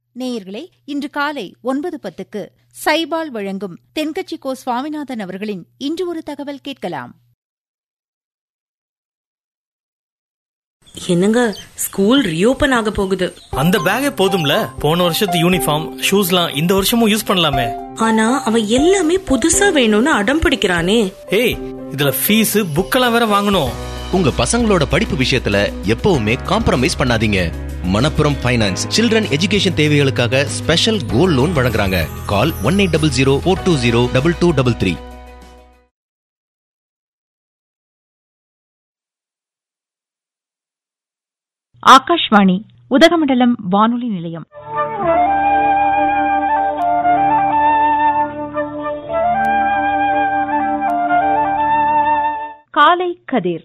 நேயர்களே இன்று காலை ஒன்பது பத்துக்கு சைபால் வழங்கும் தென்கட்சி கோ சுவாமிநாதன் அவர்களின் இன்று ஒரு தகவல் கேட்கலாம் என்னங்க ஸ்கூல் ரீஓபன் ஆக போகுது அந்த பேக்கே போதும்ல போன வருஷத்து யூனிஃபார்ம் ஷூஸ்லாம் இந்த வருஷமும் யூஸ் பண்ணலாமே ஆனா அவன் எல்லாமே புதுசா வேணும்னு அடம் பிடிக்கிறானே ஏய் இதுல ஃபீஸ் புக்கெல்லாம் வேற வாங்கணும் உங்க பசங்களோட படிப்பு விஷயத்துல எப்பவுமே காம்ப்ரமைஸ் பண்ணாதீங்க மணப்புரம் ஃபைனான்ஸ் சில்ட்ரன் எஜுகேஷன் தேவைகளுக்காக ஸ்பெஷல் கோல்ட் லோன் வழங்குறாங்க call one eight double zero four two zero double two double three Akashvani Udhagamandalam வானொலி நிலையம் காலை கதிர்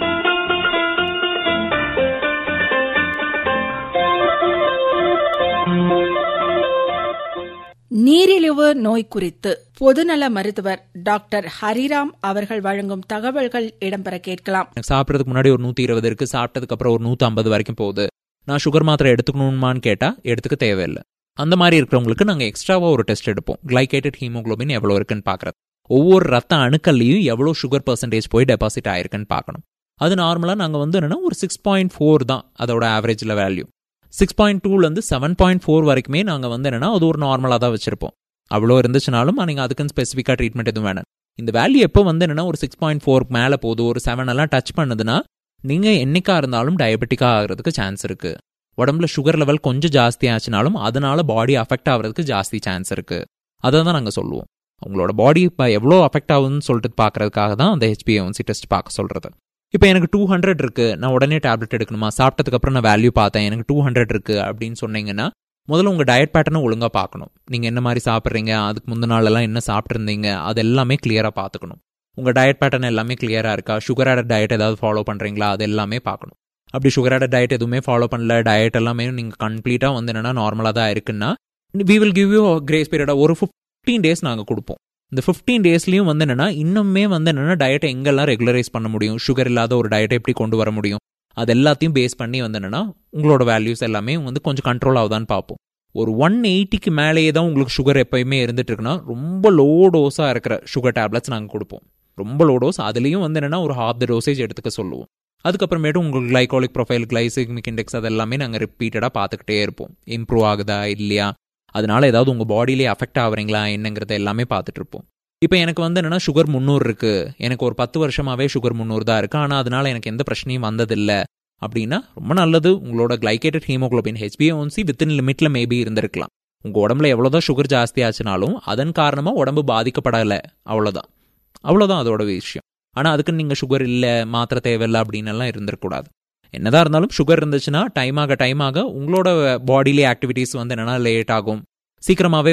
நீரிழிவு நோய் குறித்து பொதுநல மருத்துவர் டாக்டர் ஹரிராம் அவர்கள் வழங்கும் தகவல்கள் இடம்பெற கேட்கலாம் எனக்கு சாப்பிட்றதுக்கு முன்னாடி ஒரு நூற்றி இருபது இருக்கு சாப்பிட்டதுக்கு அப்புறம் ஒரு நூற்றி ஐம்பது வரைக்கும் போகுது நான் சுகர் மாத்திரை எடுத்துக்கணுமான்னு கேட்டால் எடுத்துக்க தேவையில்லை அந்த மாதிரி இருக்கிறவங்களுக்கு நாங்கள் எக்ஸ்ட்ராவாக ஒரு டெஸ்ட் எடுப்போம் கிளைகேட்டட் ஹீமோகுளோபின் எவ்வளோ இருக்குன்னு பார்க்குறது ஒவ்வொரு ரத்த அணுக்கள்லையும் எவ்வளோ சுகர் பர்சன்டேஜ் போய் டெபாசிட் ஆயிருக்குன்னு பார்க்கணும் அது நார்மலாக நாங்கள் வந்து என்னன்னா ஒரு சிக்ஸ் பாயிண்ட் ஃபோர் தான் அதோட ஆவரேஜில் வேல்யூ சிக்ஸ் பாயிண்ட் டூலேருந்து செவன் பாயிண்ட் ஃபோர் வரைக்குமே நாங்கள் வந்து என்னன்னா அது ஒரு நார்மலாக தான் வச்சிருப்போம் அவ்வளோ இருந்துச்சுனாலும் நீங்கள் அதுக்குன்னு ஸ்பெசிஃபிக்காக ட்ரீட்மெண்ட் எதுவும் வேணும் இந்த வேல்யூ எப்போ வந்து என்னன்னா ஒரு சிக்ஸ் பாயிண்ட் ஃபோருக்கு மேலே போகுது ஒரு செவன் எல்லாம் டச் பண்ணுதுன்னா நீங்கள் என்னைக்கா இருந்தாலும் டயபெட்டிக்காக ஆகிறதுக்கு சான்ஸ் இருக்கு உடம்புல சுகர் லெவல் கொஞ்சம் ஜாஸ்தி ஆச்சுனாலும் அதனால பாடி அஃபெக்ட் ஆகிறதுக்கு ஜாஸ்தி சான்ஸ் இருக்கு அதை தான் நாங்கள் சொல்லுவோம் உங்களோட பாடி இப்போ எவ்வளோ அஃபெக்ட் ஆகுதுன்னு சொல்லிட்டு பார்க்கறதுக்காக தான் அந்த ஹெச்பிஏஒன்சி டெஸ்ட் பார்க்க சொல்றது இப்போ எனக்கு டூ ஹண்ட்ரட் இருக்கு நான் உடனே டேப்லெட் எடுக்கணுமா சாப்பிட்டதுக்கு அப்புறம் நான் வேல்யூ பார்த்தேன் எனக்கு டூ ஹண்ட்ரட் இருக்கு அப்படின்னு சொன்னீங்கன்னா முதல்ல உங்கள் டயட் பேட்டர்னை ஒழுங்காக பார்க்கணும் நீங்கள் என்ன மாதிரி சாப்பிட்றீங்க அதுக்கு முந்தின நாளெல்லாம் என்ன சாப்பிட்ருந்தீங்க அது எல்லாமே கிளியராக பார்த்துக்கணும் உங்கள் டயட் பேட்டர்ன் எல்லாமே கிளியராக இருக்கா சுகர் ஆட டயட் ஏதாவது ஃபாலோ பண்ணுறீங்களா அது எல்லாமே பார்க்கணும் அப்படி சுகர் ஆட டயட் எதுவுமே ஃபாலோ பண்ணல டயட் எல்லாமே நீங்கள் கம்ப்ளீட்டாக வந்து என்னன்னா நார்மலாக தான் இருக்குன்னா we will give you grace பீரியடாக ஒரு ஃபிஃப்டீன் டேஸ் நாங்கள் கொடுப்போம் இந்த ஃபிஃப்டீன் டேஸ்லையும் வந்து என்னன்னா இன்னுமே வந்து என்னன்னா டயட்டை எங்கெல்லாம் ரெகுலரைஸ் பண்ண முடியும் சுகர் இல்லாத ஒரு டயட்டை எப்படி கொண்டு வர முடியும் அது எல்லாத்தையும் பேஸ் பண்ணி வந்து என்னன்னா உங்களோட வேல்யூஸ் எல்லாமே வந்து கொஞ்சம் கண்ட்ரோல் ஆகுதான்னு பார்ப்போம் ஒரு ஒன் எயிட்டிக்கு மேலேயே தான் உங்களுக்கு சுகர் எப்பயுமே இருந்துட்டு இருக்குன்னா ரொம்ப லோ டோஸாக இருக்கிற சுகர் டேப்லெட்ஸ் நாங்கள் கொடுப்போம் ரொம்ப லோ டோஸ் அதுலேயும் வந்து என்னன்னா ஒரு ஹாஃப் த டோசேஜ் எடுத்துக்க சொல்லுவோம் அதுக்கப்புறமேட்டு உங்களுக்கு கிளைகாலிக் ப்ரொஃபைல் கிளைசிமிக் இண்டெக்ஸ் அது எல்லாமே நாங்கள் ரிப்பீட்டடாக பார்த்துக்கிட்டே இருப்போம் இம்ப்ரூவ் ஆகுதா இல்லையா அதனால ஏதாவது உங்கள் பாடியிலே அஃபெக்ட் ஆகுறீங்களா என்னங்கிறத எல்லாமே பார்த்துட்டு இருப்போம் இப்போ எனக்கு வந்து என்னன்னா சுகர் முந்நூறு இருக்கு எனக்கு ஒரு பத்து வருஷமாவே சுகர் முந்நூறு தான் இருக்கு ஆனால் அதனால எனக்கு எந்த பிரச்சனையும் வந்ததில்லை அப்படின்னா ரொம்ப நல்லது உங்களோட கிளைகேட்டட் ஹீமோகுளோபின் ஹெச்பிஓன்சி வித்தின் லிமிட்ல மேபி இருந்திருக்கலாம் உங்க உடம்புல எவ்வளோதான் சுகர் ஜாஸ்தி ஆச்சுனாலும் அதன் காரணமா உடம்பு பாதிக்கப்படலை அவ்வளோதான் அவ்வளோதான் அதோட விஷயம் ஆனால் அதுக்கு நீங்கள் சுகர் இல்லை மாத்திரை தேவையில்லை அப்படின்னு எல்லாம் இருந்திருக்கூடாது என்னதான் இருந்தாலும் சுகர் இருந்துச்சுன்னா டைம் ஆக டைம் ஆக உங்களோட பாடியிலே ஆக்டிவிட்டீஸ் வந்து என்னன்னா லேட் ஆகும் சீக்கிரமாவே